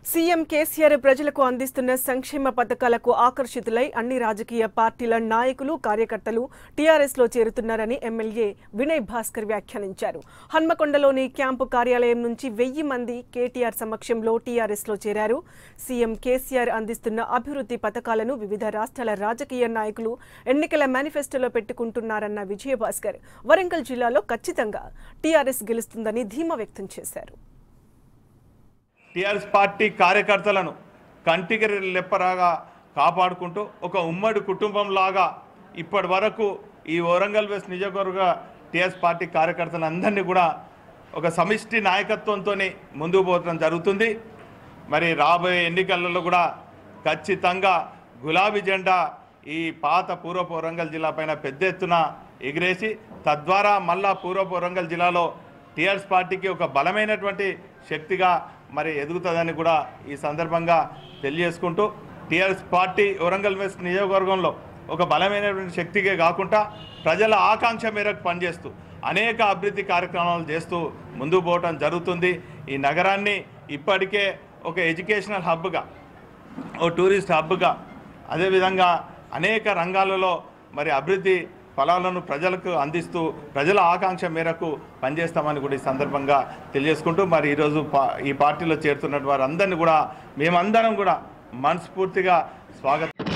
CM KCR ప్రజలకు అందిస్తున్న సంక్షేమ పథకాలకు ఆకర్షితులై అన్ని రాజకీయ పార్టీల నాయకులు కార్యకర్తలు టీఆర్ఎస్ లో చేరుతున్నారని ఎమ్మెల్యే వినయ్ భాస్కర్ వ్యాఖ్యానించారు హన్మకొండలోని క్యాంపు కార్యాలయం నుంచి వెయ్యి మంది కేటీఆర్ సమక్షంలో టీఆర్ఎస్ లో చేరారు సీఎం కేసీఆర్ అందిస్తున్న అభివృద్ధి పథకాలను వివిధ రాష్ట్రాల రాజకీయ నాయకులు ఎన్నికల మేనిఫెస్టోలో పెట్టుకుంటున్నారన్న విజయభాస్కర్ వరంగల్ జిల్లాలో ఖచ్చితంగా టీఆర్ఎస్ గెలుస్తుందని ధీమా వ్యక్తం చేశారు టీఆర్ఎస్ పార్టీ కార్యకర్తలను కంటికి లెప్పరాగా కాపాడుకుంటూ ఒక ఉమ్మడి కుటుంబంలాగా ఇప్పటి వరకు ఈ వరంగల్ వెస్ట్ నియోజకవర్గ టీఆర్ఎస్ పార్టీ కార్యకర్తలందరినీ కూడా ఒక సమిష్టి నాయకత్వంతో ముందుకు పోవడం జరుగుతుంది మరి రాబోయే ఎన్నికలలో కూడా ఖచ్చితంగా గులాబీ జెండా ఈ పాత పూర్వపు వరంగల్ జిల్లా పైన పెద్ద ఎత్తున ఎగిరేసి తద్వారా మళ్ళా పూర్వపు వరంగల్ జిల్లాలో టీఆర్ఎస్ పార్టీకి ఒక బలమైనటువంటి శక్తిగా మరి ఎదుగుతుందని కూడా ఈ సందర్భంగా తెలియజేసుకుంటూ టీఆర్ఎస్ పార్టీ వరంగల్ వెస్ట్ నియోజకవర్గంలో ఒక బలమైనటువంటి శక్తిగా కాకుండా ప్రజల ఆకాంక్ష మేరకు పనిచేస్తూ అనేక అభివృద్ధి కార్యక్రమాలు చేస్తూ ముందుకు పోవటం జరుగుతుంది ఈ నగరాన్ని ఇప్పటికే ఒక ఎడ్యుకేషనల్ హబ్గా ఓ టూరిస్ట్ హబ్గా అదేవిధంగా అనేక రంగాలలో మరి అభివృద్ధి ఫలాలను ప్రజలకు అందిస్తూ ప్రజల ఆకాంక్ష మేరకు పనిచేస్తామని కూడా ఈ సందర్భంగా తెలియజేసుకుంటూ మరి ఈరోజు పా ఈ పార్టీలో చేరుతున్న వారందరినీ కూడా మేమందరం కూడా మనస్ఫూర్తిగా స్వాగతం